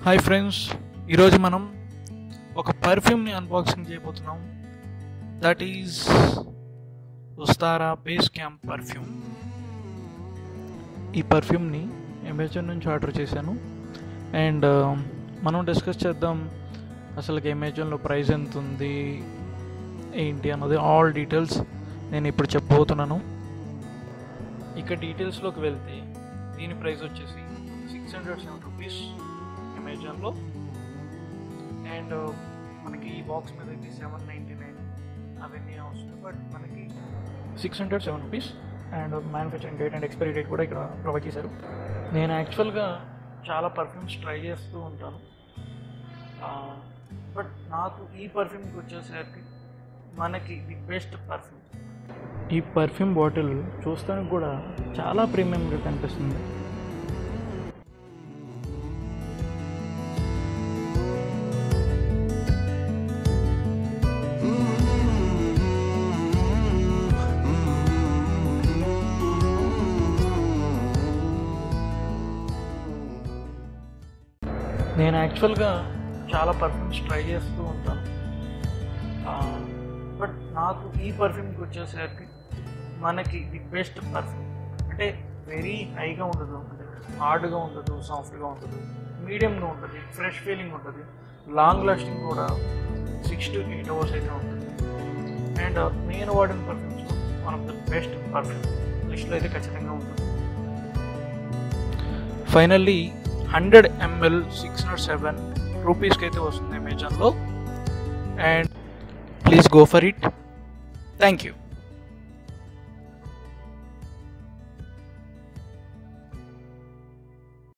hi friends ఈరోజు మనం ఒక పర్ఫ్యూమ్ని అన్బాక్సింగ్ చేయబోతున్నాం that is Ustraa base camp perfume ఈ పర్ఫ్యూమ్ని అమెజాన్ నుంచి ఆర్డర్ చేశాను అండ్ మనం డిస్కస్ చేద్దాం అసలు అమెజాన్లో ప్రైస్ ఎంత ఉంది ఏంటి అన్నది ఆల్ డీటెయిల్స్ నేను ఇప్పుడు చెప్పబోతున్నాను ఇక డీటెయిల్స్లోకి వెళ్తే దీని ప్రైస్ వచ్చేసి సిక్స్ హండ్రెడ్ సెవెన్ రూపీస్ అమెజాన్లో అండ్ మనకి ఈ బాక్స్ మీద అయితే సెవెన్ నైంటీ నైన్ అవన్నీ వస్తుంది బట్ మనకి six hundred seven rupees and manufacturing date and expiry date కూడా ఇక్కడ ప్రొవైడ్ చేశారు నేను యాక్చువల్గా చాలా పర్ఫ్యూమ్స్ ట్రై చేస్తూ ఉంటాను బట్ నాకు ఈ పర్ఫ్యూమ్కి వచ్చేసరికి మనకి ది బెస్ట్ పర్ఫ్యూమ్ ఈ పర్ఫ్యూమ్ బాటిల్ చూస్తానికి కూడా చాలా ప్రీమియంగా కనిపిస్తుంది నేను యాక్చువల్గా చాలా పర్ఫ్యూమ్స్ ట్రై చేస్తూ ఉంటాను బట్ నాకు ఈ పర్ఫ్యూమ్కి వచ్చేసరికి మనకి ది బెస్ట్ పర్ఫ్యూమ్ అంటే వెరీ హైగా ఉండదు అంటే హార్డ్గా ఉండదు సాఫ్ట్గా ఉండదు మీడియంగా ఉంటుంది ఫ్రెష్ ఫీలింగ్ ఉంటుంది లాంగ్ లాస్టింగ్ కూడా సిక్స్ టు ఎయిట్ అవర్స్ అయితే ఉంటుంది అండ్ నేను వాడిన perfumes one of the best perfume లిస్ట్లో అయితే ఖచ్చితంగా ఉంటుంది finally hundred ML six not seven రూపీస్కి అయితే వస్తుంది అమెజాన్లో and please go for it thank you